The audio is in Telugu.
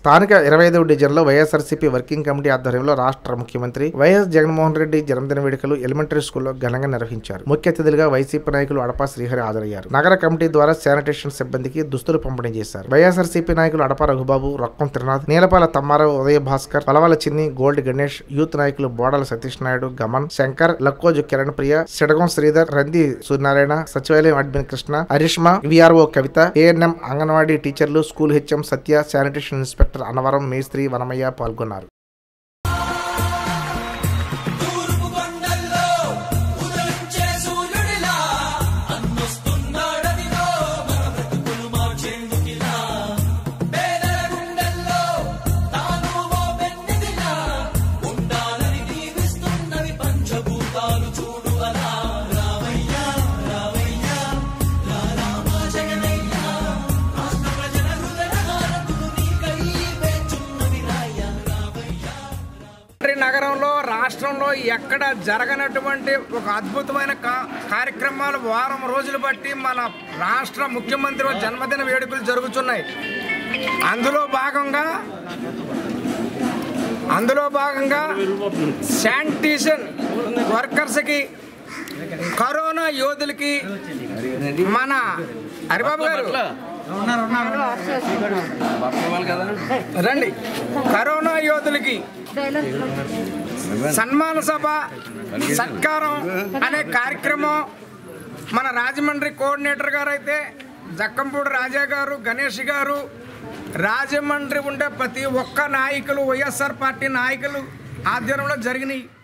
స్థానిక ఇరవై ఐదవ డివిజన్లో వైఎస్ఆర్సీపీ వర్కింగ్ కమిటీ ఆధ్వర్యంలో రాష్ట్ర ముఖ్యమంత్రి వైఎస్ జగన్మోహన్ రెడ్డి జన్మదిన వేడుకలు ఎలిమెంటరీ స్కూల్లో ఘనంగా నిర్వహించారు ముఖ్య అతిథులుగా వైసీపీ నాయకులు అడపా శ్రీహరి హాజరయ్యారు నగర కమిటీ ద్వారా శానిటేషన్ సిబ్బందికి దుస్తులు పంపిణీ చేశారు వైఎస్ఆర్సీపీ నాయకులు అడప రఘుబాబు రొక్కం త్రినాథ్ నీలపాల తమ్మారావు ఉదయ భాస్కర్ పలవాల చిన్ని గోల్డ్ గణేష్ యూత్ నాయకులు బోడాల సతీష్ నాయుడు గమన్ శంకర్ లక్కోజు కిరణ్ ప్రియ సిడగం శ్రీధర్ రంది సూర్యనారాయణ సచివాలయం admin Krishna Harishma VRO Kavitha ANM anganwadi టీచర్లు school HM Satya sanitation inspector Annavaram మేస్త్రి వనమయ్య పాల్గొన్నారు తూర్పు కొండల్లో ఉదయించే సూర్యుడిలా అన్నొస్తున్నాడదిగో మన బ్రతుకులు మార్చేందుకిలా పేదల గుండెల్లో తాను ఓ పెన్నిదిలా ఉండాలని దీవిస్తున్నవి పంచభూతాలు చూడు అలా రావయ్యా రావయ్యా రా రామా జగనయ్యా రాష్ట్ర ప్రజల హృదయ హారతులు నీకై వేచున్నవి రాయ్యా రావయ్యా రాజమండ్రి నగరంలో రాష్ట్రంలో ఎక్కడ జరగనటువంటి ఒక అద్భుతమైన కా- కార్యక్రమాలు వారం రోజులు బట్టి మన రాష్ట్ర ముఖ్యమంత్రి జన్మదిన వేడుకలు జరుగుతున్నాయి అందులో భాగంగా అందులో భాగంగా శానిటేషన్ వర్కర్స్కి కరోనా యోధులకి మన హరిబాబు గారు రండి కరోనా యోధులకి సన్మాన సభ సత్కారం అనే కార్యక్రమం మన రాజమండ్రి కోఆర్డినేటర్ గారు అయితే జక్కంపూడి రాజా గారు గణేష్ గారు రాజమండ్రి ఉండే ప్రతి ఒక్క నాయకులు వైఎస్ఆర్ పార్టీ నాయకులు ఆధ్వర్యంలో జరిగినాయి